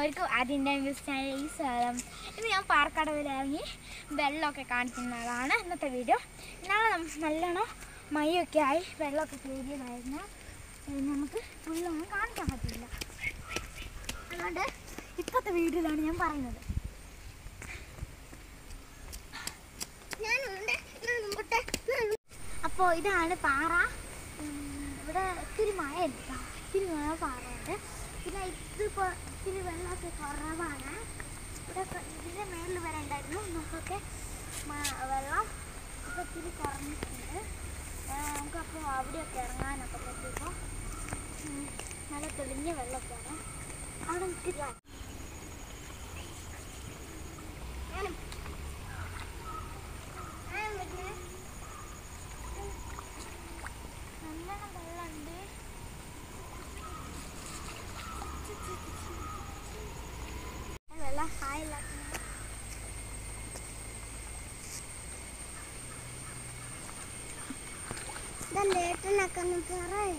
എല്ലാവർക്കും അതിൻ്റെ news channel ഈ സ്ഥലം ഇന്ന് ഞാൻ പാർക്കടവിൽ ഇറങ്ങി വെള്ളമൊക്കെ കാണിക്കുന്നതാണ് ഇന്നത്തെ വീഡിയോ ഇന്നാളെ നം- നല്ലോണം മയൊക്കെ ആയി വെള്ളമൊക്കെ കയറിയതായിരുന്നു അത് നമുക്ക് ഫുള്ളൊന്നും കാണിക്കാൻ പറ്റില്ല അതുകൊണ്ട് ഇപ്പോഴത്തെ വീഡിയോയിലാണ് ഞാൻ പറയുന്നത് അപ്പോൾ ഇതാണ് പാറ ഉം, ഇവിടെ ഇത്തിരി മഴ ഉണ്ട് ഇത്തിരി മഴ പാറയുണ്ട് പിന്നെ ഇതിപ്പോൾ ഇത്തിരി വെള്ളമൊക്കെ കുറവാണ് ഇവിടെ ഇപ്പൊ ഇതിൻ്റെ മേളിൽ വരെ ഉണ്ടായിരുന്നു നമുക്കൊക്കെ മ- വെള്ളം ഇപ്പോൾ ഇത്തിരി കുറഞ്ഞിട്ടുണ്ട് ആ, നമുക്കപ്പോൾ അവിടെയൊക്കെ ഇറങ്ങാനൊക്കെ പറ്റിയപ്പോൾ നല്ല തെളിഞ്ഞ വെള്ളമൊക്കെയാണ് അവിടെ ഇത്തിരി നല്ലോണം വെള്ളമുണ്ട് വെള്ളം ഹായില്ല ഇതെന്താ ഏട്ടനൊക്കെ ഒന്ന് പറയേ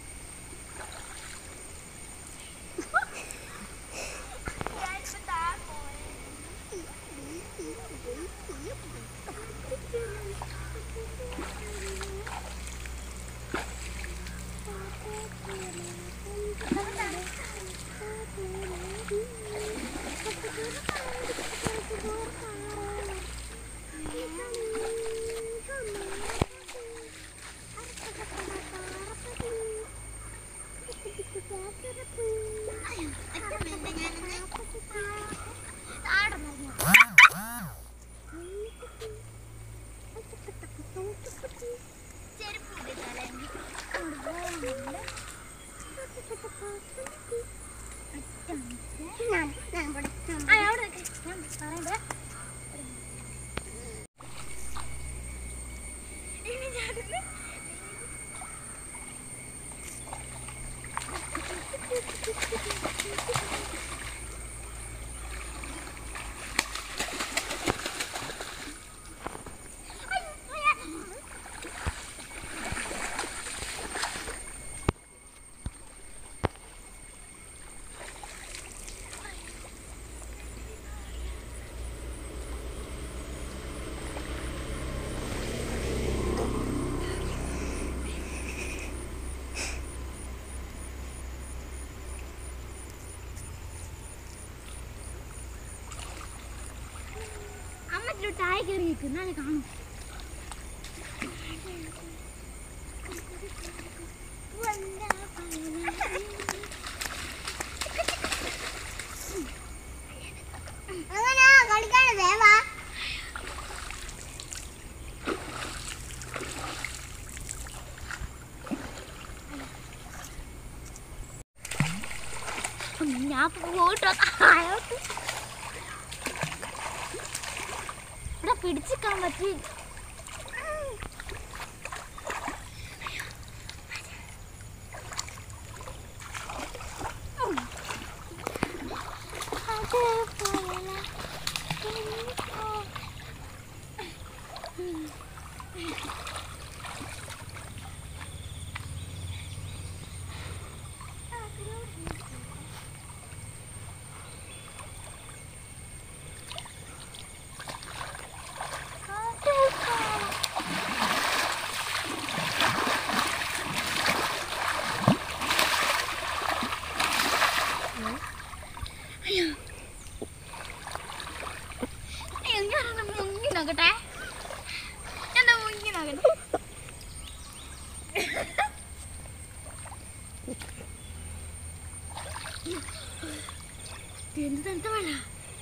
ഞാൻ ഞാൻ ഇവിടെ ഞാൻ ആ അവിടെ നിൽക്ക്. ഞാൻ പറയണ്ടേ ഇനി ഞാനിത് അമ്മ ഇതിലോട്ട് താഴെ കയറി നിൽക്കും നാളെ കാണും അങ്ങനെ കളിക്കാണ് ദേവാ ഞാൻ പോയിട്ടോ താഴോട്ട് ഇവിടെ പിടിച്ചിക്കാൻ പറ്റി അയ്യോ ഞാനൊന്ന് മുങ്ങി നോക്കട്ടെ എന്നാ മുങ്ങി നോക്കട്ടെ എന്ത് തണുത്ത വെള്ള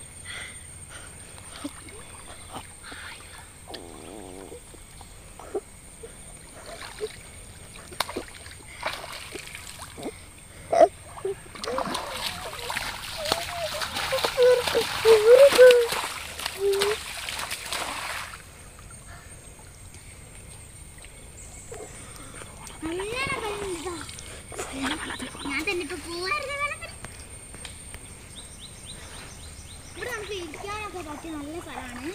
നല്ല വെള്ളമുണ്ട് ഞാൻ തന്നെ ഇപ്പൊ പോവാറുണ്ട് വെള്ളത്തിൽ ഇവിടെ നമുക്ക് ഇരിക്കാനൊക്കെ പറ്റിയ നല്ല സ്ഥലമാണ്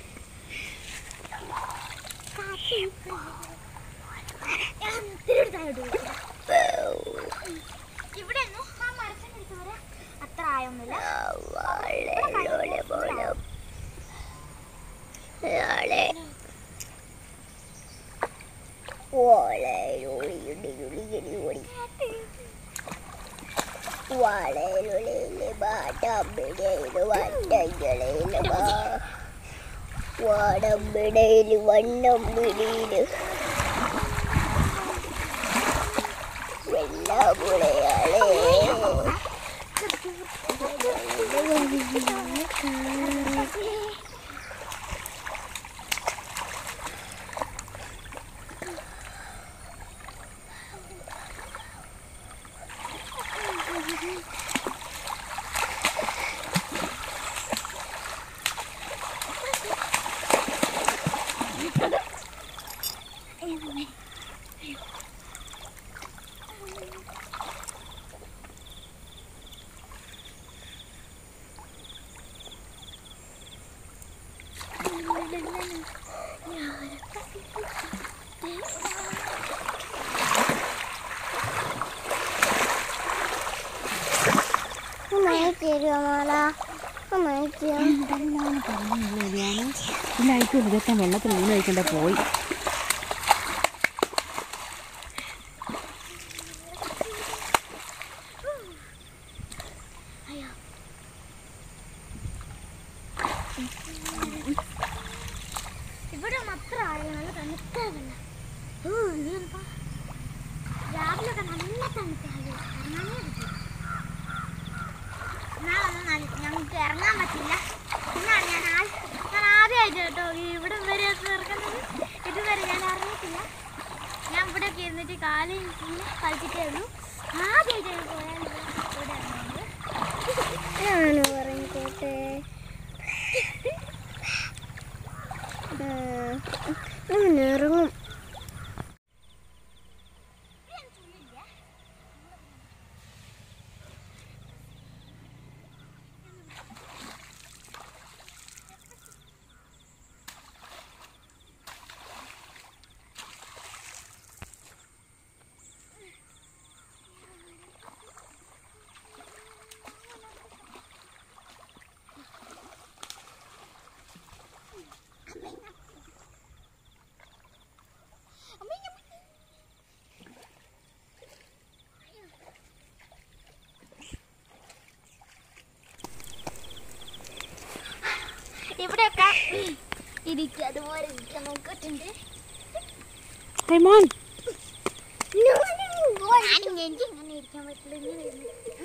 ഞാൻ ഇത്തിരി ഒരു താഴോട്ട് പോയി. ഇവിടെ ഒന്നും ആ മരത്തിന്റെ അടുത്ത് വരെ അത്ര ആയ പറയാനൊന്നുമില്ല വാടമ്പിടയില് വണ്ണം പിടിയില് വെള്ളമുളയാളേ ഇല്ലായിരിക്കും ഇതൊക്കെ വെള്ളത്തിൽ ഊണ് കഴിക്കേണ്ട പോയി ഇവിടെ മാത്രം ആയിരുന്നു നല്ല തണുത്ത വെള്ളം ഓ, ഇത് കണ്ടോ? രാവിലെ ഒക്കെ നല്ല തണുത്തായിരുന്നു ഇറങ്ങാനേ പറ്റില്ല നാളൊന്നും നല്ല- ഞങ്ങൾക്ക് ഇറങ്ങാൻ പറ്റില്ല പിന്നാണ് ഞാൻ ആ- ഞാൻ ആദ്യമായിട്ട് കേട്ടോ ഈ ഇവിടെ വരെ ഇറങ്ങുന്നത് ഇതുവരെ ഞാൻ അറിഞ്ഞിട്ടില്ല ഞാൻ ഇവിടെ ഒക്കെ ഇരുന്നിട്ട് കാലിൽ കളിച്ചിട്ടേ ഉള്ളൂ ആദ്യമായിട്ട് പോയാൽ ഇവിടെ ഇറങ്ങുന്നത് ആണ് പറഞ്ഞോട്ടെ ഇറങ്ങും ഇവിടെയൊക്കെ ഇരിക്കുക അതുപോലെ ഇരിക്കാൻ നോക്കിയിട്ടുണ്ട് റെമോൻ ഞാനും എനിക്ക് ഇങ്ങനെ ഇരിക്കാൻ പറ്റില്ല ഇങ്ങനെ ഇരുന്ന്.